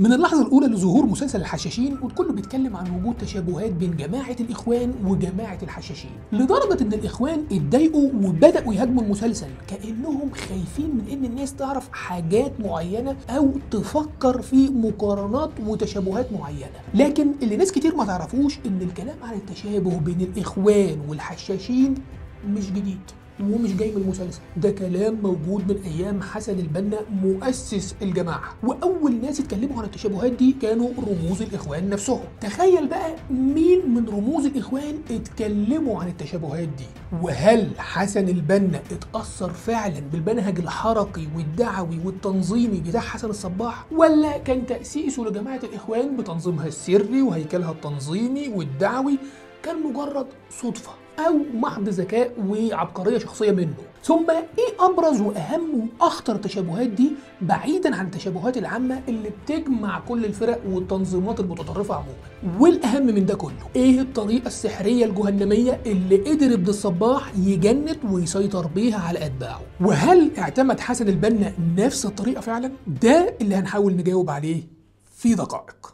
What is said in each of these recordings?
من اللحظة الأولى لظهور مسلسل الحشاشين والكل بيتكلم عن وجود تشابهات بين جماعة الإخوان وجماعة الحشاشين لدرجة إن الإخوان اتضايقوا وبدأوا يهاجموا المسلسل كأنهم خايفين من إن الناس تعرف حاجات معينة أو تفكر في مقارنات وتشابهات معينة لكن اللي ناس كتير ما تعرفوش إن الكلام عن التشابه بين الإخوان والحشاشين مش جديد ومش جاي من المسلسل ده كلام موجود من ايام حسن البنا مؤسس الجماعه واول ناس اتكلموا عن التشابهات دي كانوا رموز الاخوان نفسهم تخيل بقى مين من رموز الاخوان اتكلموا عن التشابهات دي وهل حسن البنا اتاثر فعلا بالمنهج الحركي والدعوي والتنظيمي بتاع حسن الصباح ولا كان تاسيسه لجماعه الاخوان بتنظيمها السري وهيكلها التنظيمي والدعوي كان مجرد صدفه او محض ذكاء وعبقريه شخصيه منه ثم ايه ابرز واهم واخطر التشابهات دي بعيدا عن التشابهات العامه اللي بتجمع كل الفرق والتنظيمات المتطرفه عموما والاهم من ده كله ايه الطريقه السحريه الجهنميه اللي قدر ابن الصباح يجند ويسيطر بيها على اتباعه وهل اعتمد حسن البنا نفس الطريقه فعلا ده اللي هنحاول نجاوب عليه في دقائق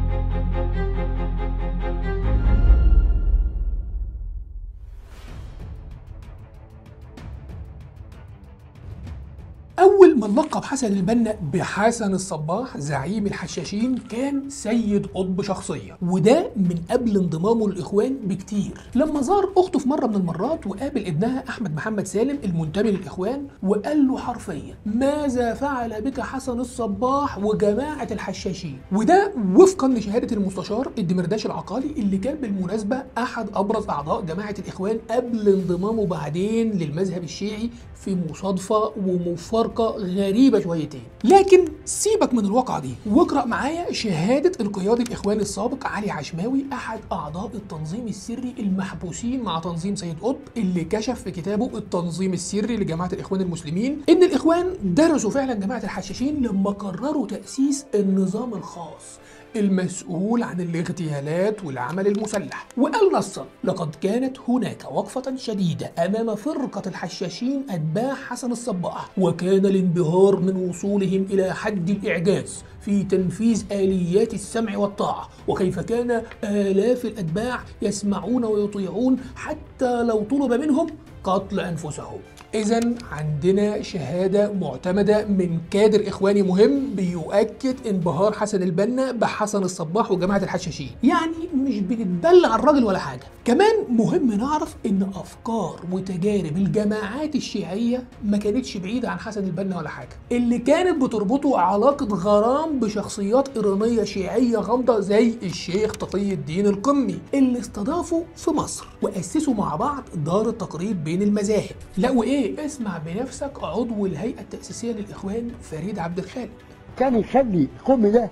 أول من لقب حسن البنا بحسن الصباح زعيم الحشاشين كان سيد قطب شخصيا وده من قبل انضمامه للإخوان بكتير لما زار أخته في مرة من المرات وقابل ابنها أحمد محمد سالم المنتمي للإخوان وقال له حرفيا ماذا فعل بك حسن الصباح وجماعة الحشاشين وده وفقا لشهادة المستشار الدمرداش العقالي اللي كان بالمناسبة أحد أبرز أعضاء جماعة الإخوان قبل انضمامه بعدين للمذهب الشيعي في مصادفة ومفارقة غريبة شويتين لكن سيبك من الواقعة دي واقرأ معايا شهادة القيادي الإخواني السابق علي عشماوي أحد أعضاء التنظيم السري المحبوسين مع تنظيم سيد قطب اللي كشف في كتابه التنظيم السري لجماعة الإخوان المسلمين إن الإخوان درسوا فعلا جماعة الحشاشين لما قرروا تأسيس النظام الخاص المسؤول عن الاغتيالات والعمل المسلح وقال نصا لقد كانت هناك وقفة شديدة أمام فرقة الحشاشين أتباع حسن الصباح وكان الانبهار من وصولهم إلى حد الإعجاز في تنفيذ آليات السمع والطاعة وكيف كان آلاف الأتباع يسمعون ويطيعون حتى لو طلب منهم قتل أنفسهم إذا عندنا شهادة معتمدة من كادر إخواني مهم بيؤكد انبهار حسن البنا بحسن الصباح وجماعة الحشاشين يعني مش بنتبلع الراجل ولا حاجة كمان مهم نعرف إن أفكار وتجارب الجماعات الشيعية ما كانتش بعيدة عن حسن البنا ولا حاجة اللي كانت بتربطه علاقة غرام بشخصيات إيرانية شيعية غامضة زي الشيخ تقي الدين القمي اللي استضافوا في مصر وأسسوا مع بعض دار التقريب بين المذاهب لا وإيه اسمع بنفسك عضو الهيئة التأسيسية للإخوان فريد عبد الخالق كان يخلي القوم ده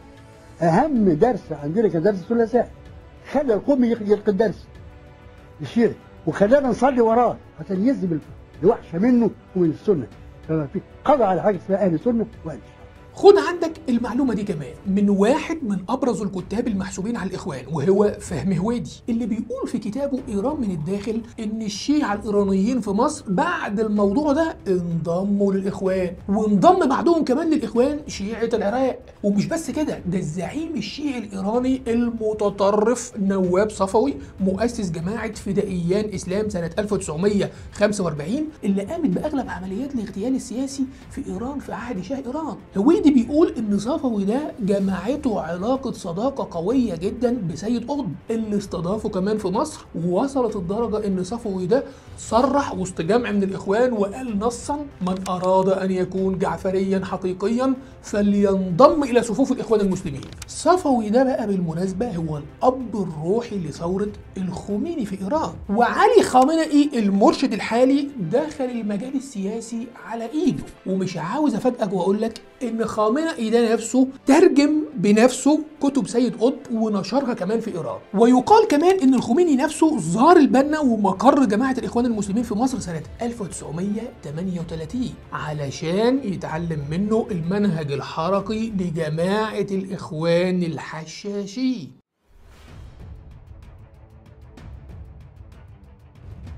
اهم درس عندنا كان درس الثلاثاء خلى القوم يلقي الدرس الشيعي وخلانا نصلي وراه عشان يذهب الوحشه منه ومن السنه فما في قضى على حاجه اسمها اهل السنه واهل الشيعه خد عندك المعلومة دي كمان من واحد من أبرز الكتاب المحسوبين على الإخوان وهو فهمي هويدي اللي بيقول في كتابه إيران من الداخل إن الشيعة الإيرانيين في مصر بعد الموضوع ده انضموا للإخوان وانضم بعدهم كمان للإخوان شيعة العراق ومش بس كده ده الزعيم الشيعي الإيراني المتطرف نواب صفوي مؤسس جماعة فدائيان إسلام سنة 1945 اللي قامت بأغلب عمليات الاغتيال السياسي في إيران في عهد شاه إيران هويدي بيقول ان صفوي ده جمعته علاقه صداقه قويه جدا بسيد قطب اللي استضافه كمان في مصر ووصلت الدرجه ان صفوي ده صرح وسط جمع من الاخوان وقال نصا من اراد ان يكون جعفريا حقيقيا فلينضم الى صفوف الاخوان المسلمين. صفوي ده بقى بالمناسبه هو الاب الروحي لثوره الخميني في ايران وعلي خامنئي المرشد الحالي دخل المجال السياسي على ايده ومش عاوز افاجئك واقول لك ان خامنئي ده نفسه ترجم بنفسه كتب سيد قطب ونشرها كمان في ايران ويقال كمان ان الخميني نفسه زار البنا ومقر جماعه الاخوان المسلمين في مصر سنه 1938 علشان يتعلم منه المنهج الحركي لجماعه الاخوان الحشاشين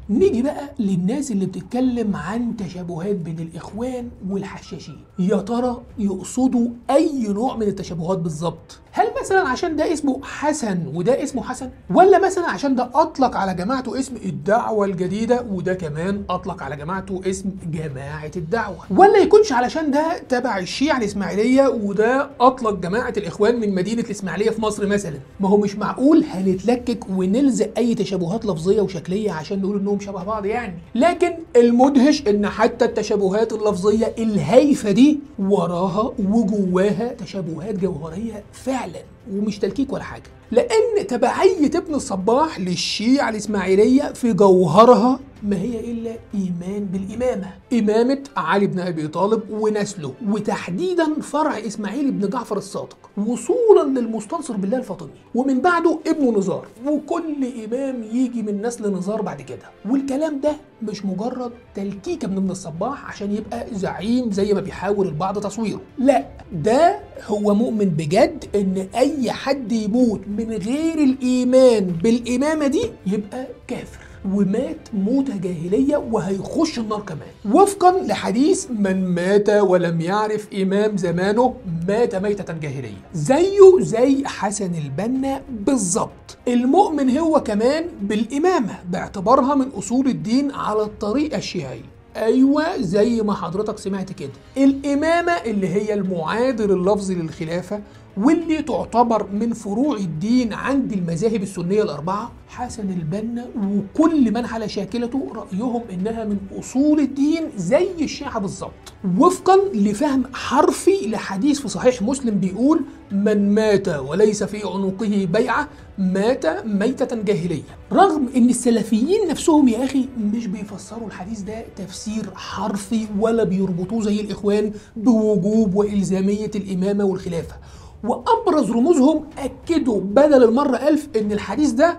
نيجي بقى للناس اللي بتتكلم عن تشابهات بين الإخوان والحشاشين يا ترى يقصدوا أي نوع من التشابهات بالظبط هل مثلا عشان ده اسمه حسن وده اسمه حسن ولا مثلا عشان ده أطلق على جماعته اسم الدعوة الجديدة وده كمان أطلق على جماعته اسم جماعة الدعوة ولا يكونش علشان ده تبع الشيعة الإسماعيلية وده أطلق جماعة الإخوان من مدينة الإسماعيلية في مصر مثلا ما هو مش معقول هنتلكك ونلزق أي تشابهات لفظية وشكلية عشان نقول إنهم شبه بعض يعني لكن المدهش إن حتى التشابهات اللفظية الهايفة دي وراها وجواها تشابهات جوهرية فعلا ومش تلكيك ولا حاجة لأن تبعية ابن الصباح للشيعة الإسماعيلية في جوهرها ما هي إلا إيمان بالإمامة إمامة علي بن أبي طالب ونسله وتحديدا فرع إسماعيل بن جعفر الصادق وصولا للمستنصر بالله الفاطمي ومن بعده ابنه نزار وكل إمام يجي من نسل نزار بعد كده والكلام ده مش مجرد تلكيكة من ابن الصباح عشان يبقى زعيم زي ما بيحاول البعض تصويره لا ده هو مؤمن بجد ان اي حد يموت من غير الايمان بالامامه دي يبقى كافر ومات موتة جاهلية وهيخش النار كمان وفقا لحديث من مات ولم يعرف إمام زمانه مات ميتة جاهلية زيه زي حسن البنا بالظبط المؤمن هو كمان بالإمامة باعتبارها من أصول الدين على الطريقة الشيعية ايوه زي ما حضرتك سمعت كده الامامه اللي هي المعادل اللفظي للخلافه واللي تعتبر من فروع الدين عند المذاهب السنيه الاربعه حسن البنا وكل من على شاكلته رايهم انها من اصول الدين زي الشيعه بالظبط وفقا لفهم حرفي لحديث في صحيح مسلم بيقول من مات وليس في عنقه بيعه مات ميتة جاهلية رغم ان السلفيين نفسهم يا اخي مش بيفسروا الحديث ده تفسير حرفي ولا بيربطوه زي الاخوان بوجوب والزامية الامامة والخلافة وابرز رموزهم اكدوا بدل المرة الف ان الحديث ده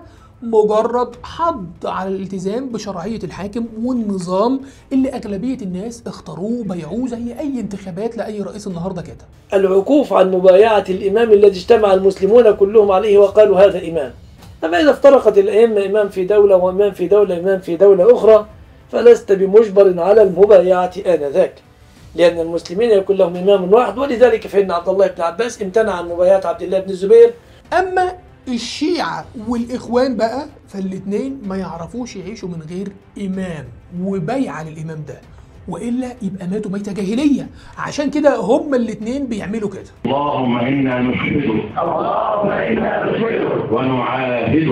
مجرد حض على الالتزام بشرعية الحاكم والنظام اللي أغلبية الناس اختاروه وبيعوه زي أي انتخابات لأي رئيس النهاردة كده العكوف عن مبايعة الإمام الذي اجتمع المسلمون كلهم عليه وقالوا هذا إمام أما إذا افترقت الأئمة إمام في دولة وإمام في دولة إمام في دولة أخرى فلست بمجبر على المبايعة آنذاك لأن المسلمين يكون لهم إمام واحد ولذلك فإن عبد الله بن عباس امتنع عن مبايعة عبد الله بن الزبير أما الشيعة والإخوان بقى فالاتنين ما يعرفوش يعيشوا من غير إمام وبيعة للإمام ده وإلا يبقى ماتوا ميتة جاهلية عشان كده هما الاتنين بيعملوا كده اللهم انا نشهدك اللهم انا نشهدك ونعاهدك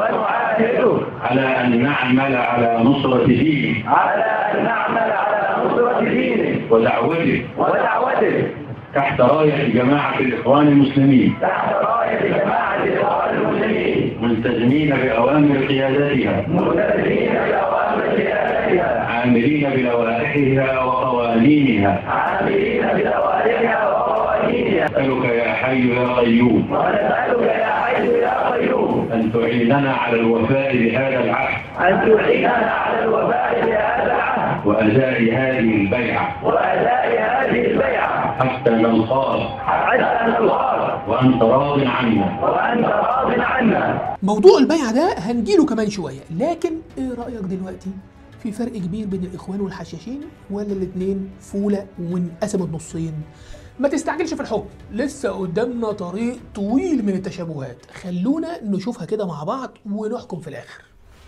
ونعاهدك على ان نعمل على نصرة دينك على ان نعمل على نصرة دينك ودعوتك ودعوتك تحت راية جماعة الإخوان المسلمين تحت راية جماعة الإخوان المسلمين ملتزمين بأوامر قيادتها ملتزمين بأوامر قيادتها عاملين بلوائحها وقوانينها عاملين بلوائحها وقوانينها أسألك يا حي يا قيوم ونسألك يا حي يا قيوم أن تعيننا على الوفاء بهذا العهد أن تعيننا على الوفاء بهذا العهد وأداء هذه البيعة وأداء هذه البيعة حتى نلقاك حتى نلقاك وأنت راض عنا وأنت راض عنا موضوع البيع ده هنجيله كمان شوية لكن ايه رأيك دلوقتي في فرق كبير بين الإخوان والحشاشين ولا الاتنين فولة وانقسمت نصين ما تستعجلش في الحكم لسه قدامنا طريق طويل من التشابهات خلونا نشوفها كده مع بعض ونحكم في الآخر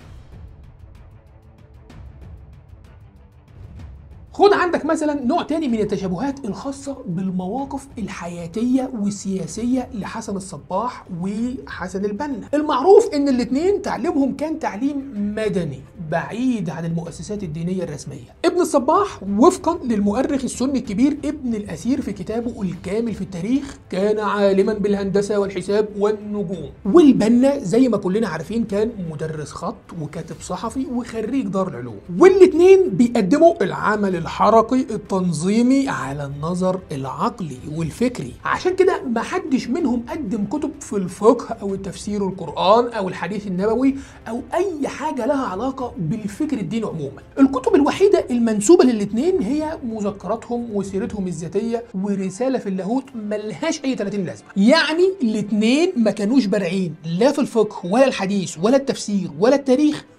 خد عندك مثلا نوع تاني من التشابهات الخاصة بالمواقف الحياتية والسياسية لحسن الصباح وحسن البنا المعروف ان الاتنين تعليمهم كان تعليم مدني بعيد عن المؤسسات الدينية الرسمية ابن الصباح وفقا للمؤرخ السني الكبير ابن الأثير في كتابه الكامل في التاريخ كان عالما بالهندسة والحساب والنجوم والبنا زي ما كلنا عارفين كان مدرس خط وكاتب صحفي وخريج دار العلوم والاتنين بيقدموا العمل الحركي التنظيمي على النظر العقلي والفكري عشان كده ما حدش منهم قدم كتب في الفقه او التفسير القرآن او الحديث النبوي او اي حاجة لها علاقة بالفكر الديني عموما الكتب الوحيدة المنسوبة للاتنين هي مذكراتهم وسيرتهم الذاتية ورسالة في اللاهوت ملهاش اي 30 لازمة يعني الاتنين ما كانوش بارعين لا في الفقه ولا الحديث ولا التفسير ولا التاريخ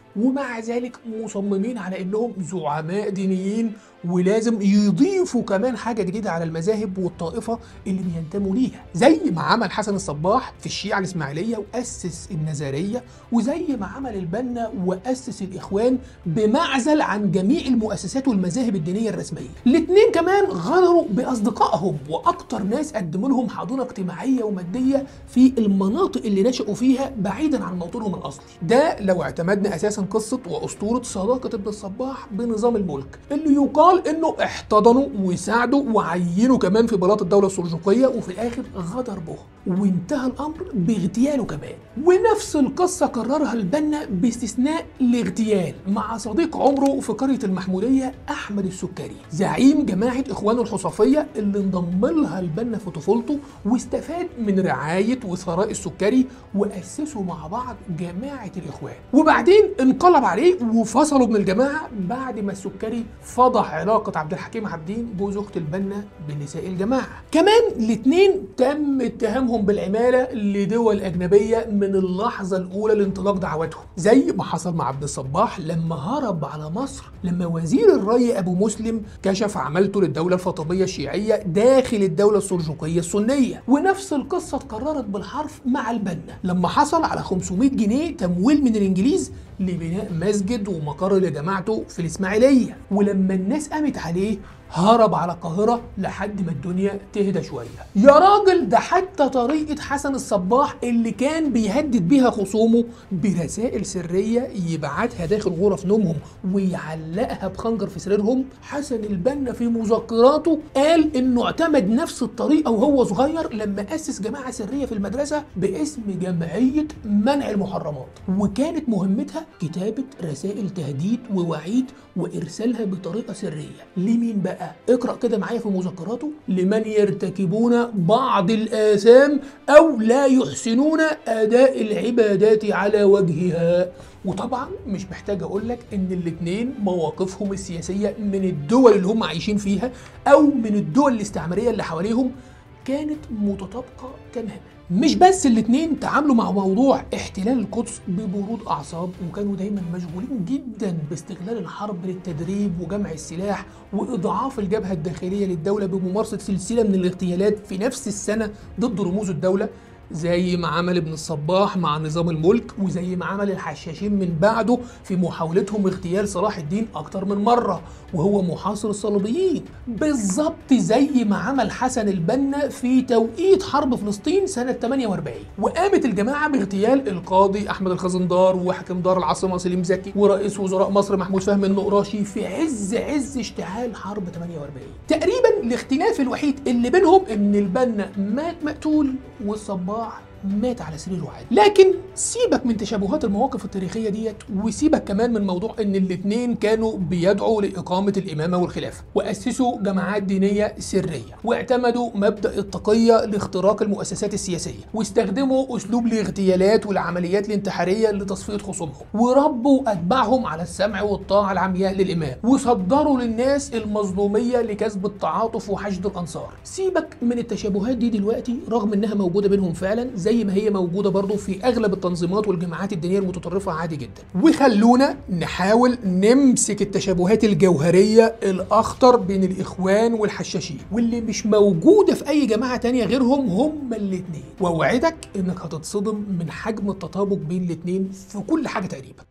ومع ذلك مصممين على انهم زعماء دينيين ولازم يضيفوا كمان حاجه جديده على المذاهب والطائفه اللي بينتموا ليها زي ما عمل حسن الصباح في الشيعه الاسماعيليه واسس النزاريه وزي ما عمل البنا واسس الاخوان بمعزل عن جميع المؤسسات والمذاهب الدينيه الرسميه الاثنين كمان غدروا باصدقائهم واكتر ناس قدموا لهم حضانه اجتماعيه وماديه في المناطق اللي نشأوا فيها بعيدا عن موطنهم الاصلي ده لو اعتمدنا اساسا قصه واسطوره صداقه ابن الصباح بنظام الملك اللي يقال انه احتضنوا وساعدوا وعينوا كمان في بلاط الدوله السلجوقيه وفي الاخر غدر به وانتهى الامر باغتياله كمان ونفس القصه كررها البنا باستثناء الاغتيال مع صديق عمره في قريه المحموديه احمد السكري زعيم جماعه اخوانه الحصافيه اللي انضم لها البنا في طفولته واستفاد من رعايه وثراء السكري واسسوا مع بعض جماعه الاخوان وبعدين انقلب عليه وفصلوا من الجماعه بعد ما السكري فضح علاقه عبد الحكيم عبدين جوز اخت البنا بنساء الجماعه كمان الاثنين تم اتهامهم بالعماله لدول اجنبيه من اللحظه الاولى لانطلاق دعواتهم زي ما حصل مع عبد الصباح لما هرب على مصر لما وزير الري ابو مسلم كشف عملته للدوله الفاطميه الشيعيه داخل الدوله السلجوقيه السنيه ونفس القصه اتكررت بالحرف مع البنا لما حصل على 500 جنيه تمويل من الانجليز لبناء مسجد ومقر لجماعته في الاسماعيليه ولما الناس قامت عليه هرب على القاهرة لحد ما الدنيا تهدى شوية يا راجل ده حتى طريقة حسن الصباح اللي كان بيهدد بيها خصومه برسائل سرية يبعتها داخل غرف نومهم ويعلقها بخنجر في سريرهم حسن البنا في مذكراته قال انه اعتمد نفس الطريقة وهو صغير لما أسس جماعة سرية في المدرسة باسم جمعية منع المحرمات وكانت مهمتها كتابة رسائل تهديد ووعيد وإرسالها بطريقة سرية لمين بقى؟ اقرأ كده معايا في مذكراته لمن يرتكبون بعض الآثام أو لا يحسنون أداء العبادات على وجهها وطبعا مش محتاج اقول لك ان الاثنين مواقفهم السياسيه من الدول اللي هم عايشين فيها او من الدول الاستعماريه اللي حواليهم كانت متطابقه تماما مش بس الاثنين تعاملوا مع موضوع احتلال القدس ببرود اعصاب وكانوا دايما مشغولين جدا باستغلال الحرب للتدريب وجمع السلاح واضعاف الجبهه الداخليه للدوله بممارسه سلسله من الاغتيالات في نفس السنه ضد رموز الدوله زي ما عمل ابن الصباح مع نظام الملك وزي ما عمل الحشاشين من بعده في محاولتهم اغتيال صلاح الدين اكتر من مره وهو محاصر الصليبيين بالظبط زي ما عمل حسن البنا في توقيت حرب فلسطين سنه 48 وقامت الجماعه باغتيال القاضي احمد الخزندار وحاكم دار العاصمه سليم زكي ورئيس وزراء مصر محمود فهمي النقراشي في عز عز اشتعال حرب 48 تقريبا الاختلاف الوحيد اللي بينهم ان البنا مات مقتول والصباح مات على سريره عادي لكن سيبك من تشابهات المواقف التاريخيه ديت وسيبك كمان من موضوع ان الاثنين كانوا بيدعوا لاقامه الامامه والخلافه واسسوا جماعات دينيه سريه واعتمدوا مبدا التقيه لاختراق المؤسسات السياسيه واستخدموا اسلوب الاغتيالات والعمليات الانتحاريه لتصفيه خصومهم وربوا اتباعهم على السمع والطاعه العمياء للامام وصدروا للناس المظلوميه لكسب التعاطف وحشد الانصار سيبك من التشابهات دي دلوقتي رغم انها موجوده بينهم فعلا زي ما هي موجوده برضو في اغلب التنظيمات والجماعات الدينيه المتطرفه عادي جدا وخلونا نحاول نمسك التشابهات الجوهريه الاخطر بين الاخوان والحشاشين واللي مش موجوده في اي جماعه تانية غيرهم هما الاثنين واوعدك انك هتتصدم من حجم التطابق بين الاثنين في كل حاجه تقريبا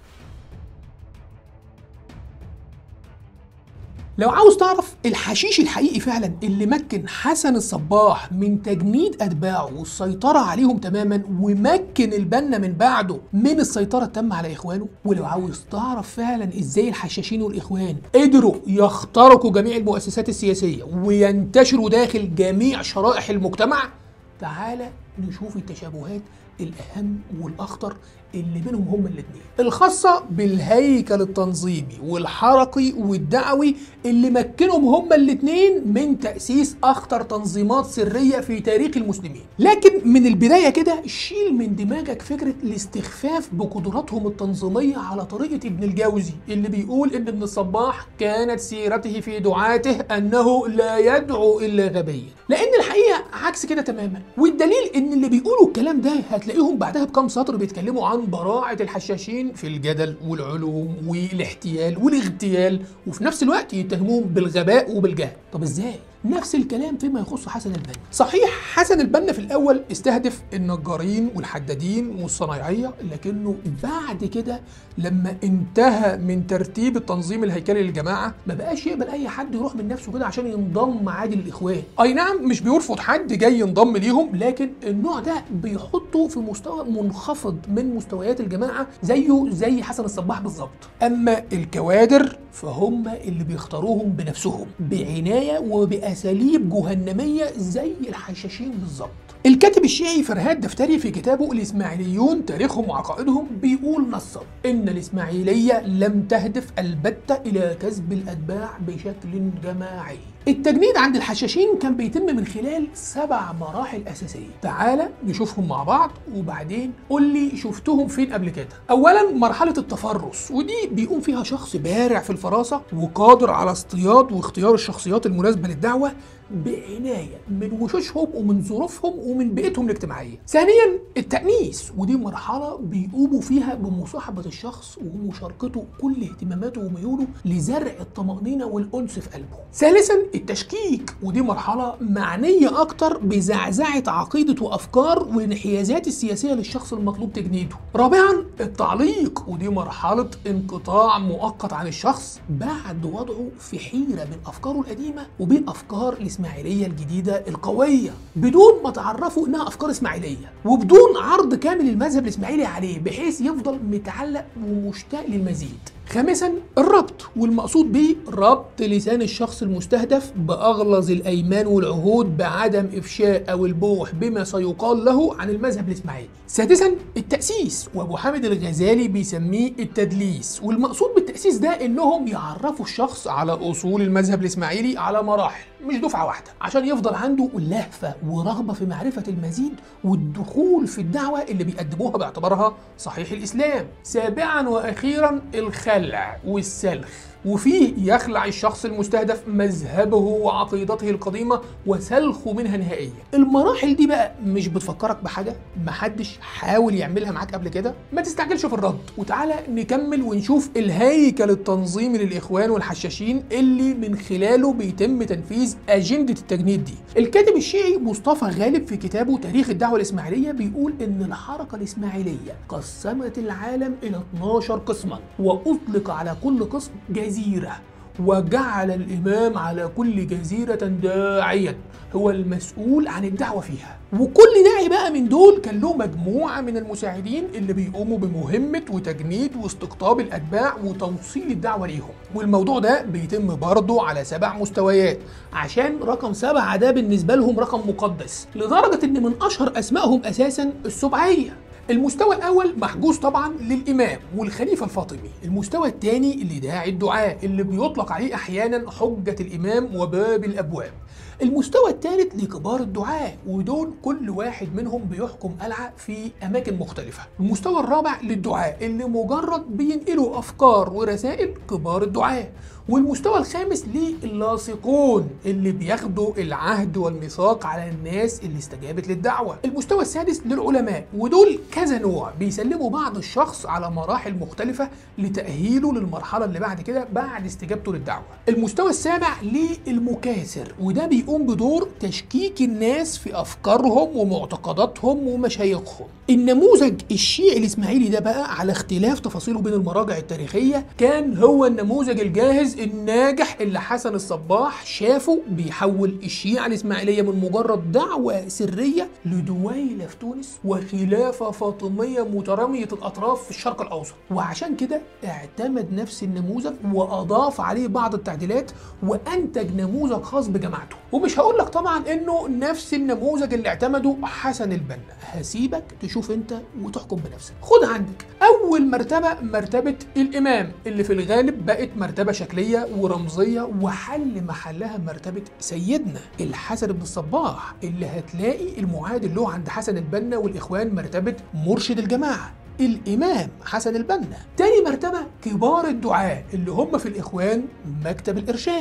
لو عاوز تعرف الحشيش الحقيقي فعلا اللي مكن حسن الصباح من تجنيد اتباعه والسيطره عليهم تماما ومكن البنا من بعده من السيطره التامه على اخوانه ولو عاوز تعرف فعلا ازاي الحشاشين والاخوان قدروا يخترقوا جميع المؤسسات السياسيه وينتشروا داخل جميع شرائح المجتمع تعالى نشوف التشابهات الاهم والاخطر اللي بينهم هما الاثنين الخاصة بالهيكل التنظيمي والحركي والدعوي اللي مكنهم هما الاثنين من تأسيس أخطر تنظيمات سرية في تاريخ المسلمين لكن من البداية كده شيل من دماغك فكرة الاستخفاف بقدراتهم التنظيمية على طريقة ابن الجوزي اللي بيقول إن ابن الصباح كانت سيرته في دعاته أنه لا يدعو إلا غبيا لأن الحقيقة عكس كده تماما والدليل إن اللي بيقولوا الكلام ده هتلاقيهم بعدها بكام سطر بيتكلموا عن عن براعة الحشاشين في الجدل والعلوم والاحتيال والاغتيال وفي نفس الوقت يتهموهم بالغباء وبالجهل طب ازاي نفس الكلام فيما يخص حسن البنا صحيح حسن البنا في الاول استهدف النجارين والحدادين والصنايعيه لكنه بعد كده لما انتهى من ترتيب التنظيم الهيكلي للجماعه ما بقاش يقبل اي حد يروح من نفسه كده عشان ينضم عادي للاخوان اي نعم مش بيرفض حد جاي ينضم ليهم لكن النوع ده بيحطه في مستوى منخفض من مستويات الجماعه زيه زي حسن الصباح بالظبط اما الكوادر فهم اللي بيختاروهم بنفسهم بعنايه وباساليب جهنميه زي الحشاشين بالظبط الكاتب الشيعي فرهاد دفتري في كتابه الإسماعيليون تاريخهم وعقائدهم بيقول نصا إن الإسماعيلية لم تهدف البتة إلى كسب الأتباع بشكل جماعي التجنيد عند الحشاشين كان بيتم من خلال سبع مراحل أساسية تعال نشوفهم مع بعض وبعدين قول لي شفتهم فين قبل كده أولا مرحلة التفرس ودي بيقوم فيها شخص بارع في الفراسة وقادر على اصطياد واختيار الشخصيات المناسبة للدعوة بعناية من وشوشهم ومن ظروفهم ومن بيئتهم الاجتماعية ثانيا التأنيس ودي مرحلة بيقوموا فيها بمصاحبة الشخص ومشاركته كل اهتماماته وميوله لزرع الطمأنينة والأنس في قلبه ثالثا التشكيك ودي مرحلة معنية أكتر بزعزعة عقيدة وأفكار والانحيازات السياسية للشخص المطلوب تجنيده رابعا التعليق ودي مرحلة انقطاع مؤقت عن الشخص بعد وضعه في حيرة بين أفكاره القديمة وبين أفكار الإسماعيلية الجديدة القوية بدون ما تعرفوا إنها أفكار إسماعيلية وبدون عرض كامل المذهب الإسماعيلي عليه بحيث يفضل متعلق ومشتاق للمزيد خامسا الربط والمقصود به ربط لسان الشخص المستهدف باغلظ الايمان والعهود بعدم افشاء او البوح بما سيقال له عن المذهب الاسماعيلي. سادسا التاسيس وابو حامد الغزالي بيسميه التدليس والمقصود بالتاسيس ده انهم يعرفوا الشخص على اصول المذهب الاسماعيلي على مراحل مش دفعه واحده عشان يفضل عنده لهفه ورغبه في معرفه المزيد والدخول في الدعوه اللي بيقدموها باعتبارها صحيح الاسلام. سابعا واخيرا الخلع والسلخ وفيه يخلع الشخص المستهدف مذهبه وعقيدته القديمة وسلخه منها نهائيا المراحل دي بقى مش بتفكرك بحاجة محدش حاول يعملها معاك قبل كده ما تستعجلش في الرد وتعالى نكمل ونشوف الهيكل التنظيمي للإخوان والحشاشين اللي من خلاله بيتم تنفيذ أجندة التجنيد دي الكاتب الشيعي مصطفى غالب في كتابه تاريخ الدعوة الإسماعيلية بيقول إن الحركة الإسماعيلية قسمت العالم إلى 12 قسما وأطلق على كل قسم جزيرة وجعل الإمام على كل جزيرة داعيا هو المسؤول عن الدعوة فيها وكل داعي بقى من دول كان له مجموعة من المساعدين اللي بيقوموا بمهمة وتجنيد واستقطاب الأتباع وتوصيل الدعوة ليهم والموضوع ده بيتم برضه على سبع مستويات عشان رقم سبعة ده بالنسبة لهم رقم مقدس لدرجة إن من أشهر أسمائهم أساسا السبعية المستوى الأول محجوز طبعا للإمام والخليفة الفاطمي المستوى الثاني لداعي الدعاء اللي بيطلق عليه أحيانا حجة الإمام وباب الأبواب المستوى الثالث لكبار الدعاة ودول كل واحد منهم بيحكم قلعة في أماكن مختلفة المستوى الرابع للدعاة اللي مجرد بينقلوا أفكار ورسائل كبار الدعاة والمستوى الخامس للاصقون اللي بياخدوا العهد والميثاق على الناس اللي استجابت للدعوة المستوى السادس للعلماء ودول كذا نوع بيسلموا بعض الشخص على مراحل مختلفة لتأهيله للمرحلة اللي بعد كده بعد استجابته للدعوة المستوى السابع للمكاسر وده بيقوم بدور تشكيك الناس في أفكارهم ومعتقداتهم ومشايخهم النموذج الشيعي الإسماعيلي ده بقى على اختلاف تفاصيله بين المراجع التاريخية كان هو النموذج الجاهز الناجح اللي حسن الصباح شافه بيحول الشيعة الإسماعيلية من مجرد دعوة سرية لدويلة في تونس وخلافة فاطمية مترامية الأطراف في الشرق الأوسط وعشان كده اعتمد نفس النموذج وأضاف عليه بعض التعديلات وأنتج نموذج خاص بجماعته ومش هقول لك طبعا إنه نفس النموذج اللي اعتمده حسن البنا هسيبك تشوف أنت وتحكم بنفسك خد عندك أول مرتبة مرتبة الإمام اللي في الغالب بقت مرتبة شكلية ورمزية وحل محلها مرتبة سيدنا الحسن بن الصباح اللي هتلاقي المعادل له عند حسن البنا والإخوان مرتبة مرشد الجماعة الإمام حسن البنا تاني مرتبة كبار الدعاة اللي هم في الإخوان مكتب الإرشاد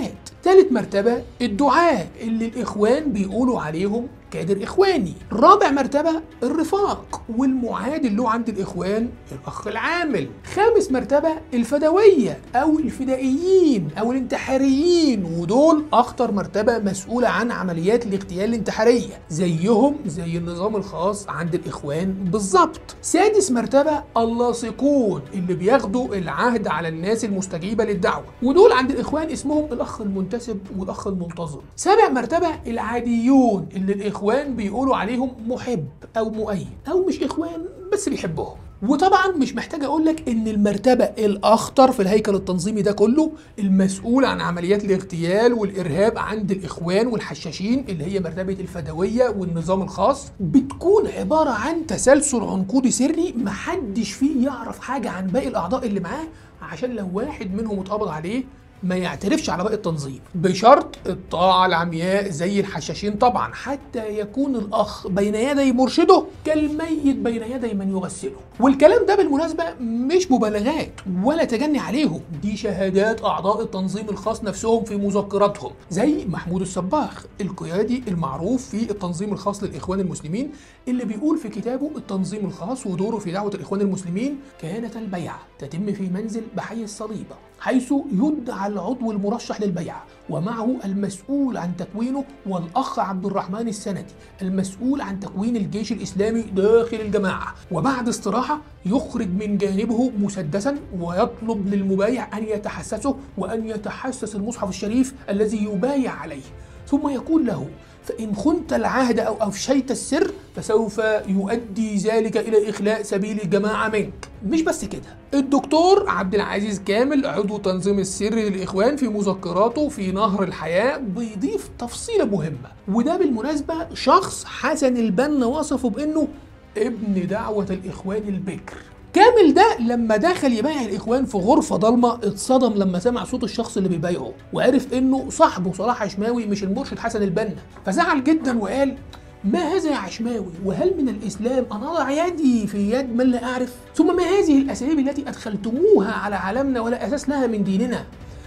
تالت مرتبة الدعاء اللي الإخوان بيقولوا عليهم كادر إخواني رابع مرتبة الرفاق والمعادل له عند الإخوان الأخ العامل خامس مرتبة الفدوية أو الفدائيين أو الانتحاريين ودول أخطر مرتبة مسؤولة عن عمليات الاغتيال الانتحارية زيهم زي النظام الخاص عند الإخوان بالظبط سادس مرتبة اللاصقون اللي بياخدوا العهد على الناس المستجيبة للدعوة ودول عند الإخوان اسمهم الأخ المنتسب والأخ المنتظم سابع مرتبة العاديون اللي الإخوان بيقولوا عليهم محب أو مؤيد أو مش إخوان بس بيحبهم وطبعا مش محتاج اقول لك ان المرتبه الاخطر في الهيكل التنظيمي ده كله المسؤول عن عمليات الاغتيال والارهاب عند الاخوان والحشاشين اللي هي مرتبه الفدويه والنظام الخاص بتكون عباره عن تسلسل عنقودي سري محدش فيه يعرف حاجه عن باقي الاعضاء اللي معاه عشان لو واحد منهم اتقبض عليه ما يعترفش على باقي التنظيم بشرط الطاعة العمياء زي الحشاشين طبعا حتى يكون الأخ بين يدي مرشده كالميت بين يدي من يغسله والكلام ده بالمناسبة مش مبالغات ولا تجني عليهم دي شهادات أعضاء التنظيم الخاص نفسهم في مذكراتهم زي محمود السباخ القيادي المعروف في التنظيم الخاص للإخوان المسلمين اللي بيقول في كتابه التنظيم الخاص ودوره في دعوة الإخوان المسلمين كانت البيعة تتم في منزل بحي الصليبة حيث يدعى العضو المرشح للبيعة ومعه المسؤول عن تكوينه والأخ عبد الرحمن السندي المسؤول عن تكوين الجيش الإسلامي داخل الجماعة وبعد استراحة يخرج من جانبه مسدسا ويطلب للمبايع أن يتحسسه وأن يتحسس المصحف الشريف الذي يبايع عليه ثم يقول له فإن خنت العهد أو أفشيت السر فسوف يؤدي ذلك إلى إخلاء سبيل الجماعة منك مش بس كده الدكتور عبد العزيز كامل عضو تنظيم السر للإخوان في مذكراته في نهر الحياة بيضيف تفصيلة مهمة وده بالمناسبة شخص حسن البنا وصفه بأنه ابن دعوة الإخوان البكر كامل ده لما دخل يبايع الاخوان في غرفه ضلمه اتصدم لما سمع صوت الشخص اللي بيبايعه وعرف انه صاحبه صلاح عشماوي مش المرشد حسن البنا فزعل جدا وقال ما هذا يا عشماوي وهل من الاسلام ان اضع يدي في يد من لا اعرف ثم ما هذه الاساليب التي ادخلتموها على عالمنا ولا اساس لها من ديننا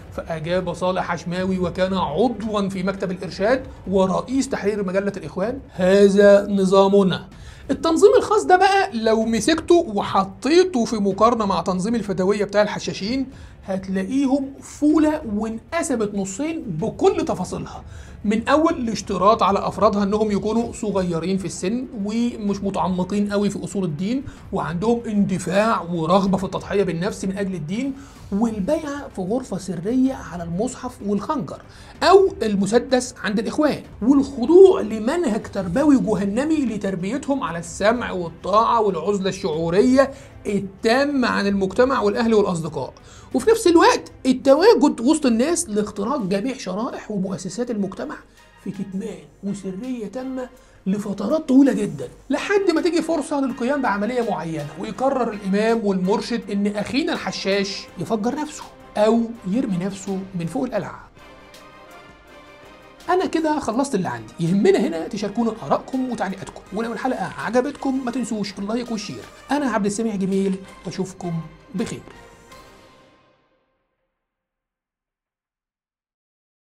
فأجاب صالح عشماوي وكان عضوا في مكتب الإرشاد ورئيس تحرير مجلة الإخوان هذا نظامنا التنظيم الخاص ده بقى لو مسكته وحطيته في مقارنة مع تنظيم الفدوية بتاع الحشاشين هتلاقيهم فولة وانقسمت نصين بكل تفاصيلها من اول الاشتراط على افرادها انهم يكونوا صغيرين في السن ومش متعمقين قوي في اصول الدين وعندهم اندفاع ورغبه في التضحيه بالنفس من اجل الدين والبيعه في غرفه سريه على المصحف والخنجر او المسدس عند الاخوان والخضوع لمنهج تربوي جهنمي لتربيتهم على السمع والطاعه والعزله الشعوريه التامه عن المجتمع والاهل والاصدقاء وفي نفس الوقت التواجد وسط الناس لاختراق جميع شرائح ومؤسسات المجتمع في كتمان وسريه تامه لفترات طويله جدا لحد ما تيجي فرصه للقيام بعمليه معينه ويقرر الامام والمرشد ان اخينا الحشاش يفجر نفسه او يرمي نفسه من فوق القلعه انا كده خلصت اللي عندي يهمنا هنا تشاركونا ارائكم وتعليقاتكم ولو الحلقه عجبتكم ما تنسوش اللايك والشير انا عبد السميع جميل واشوفكم بخير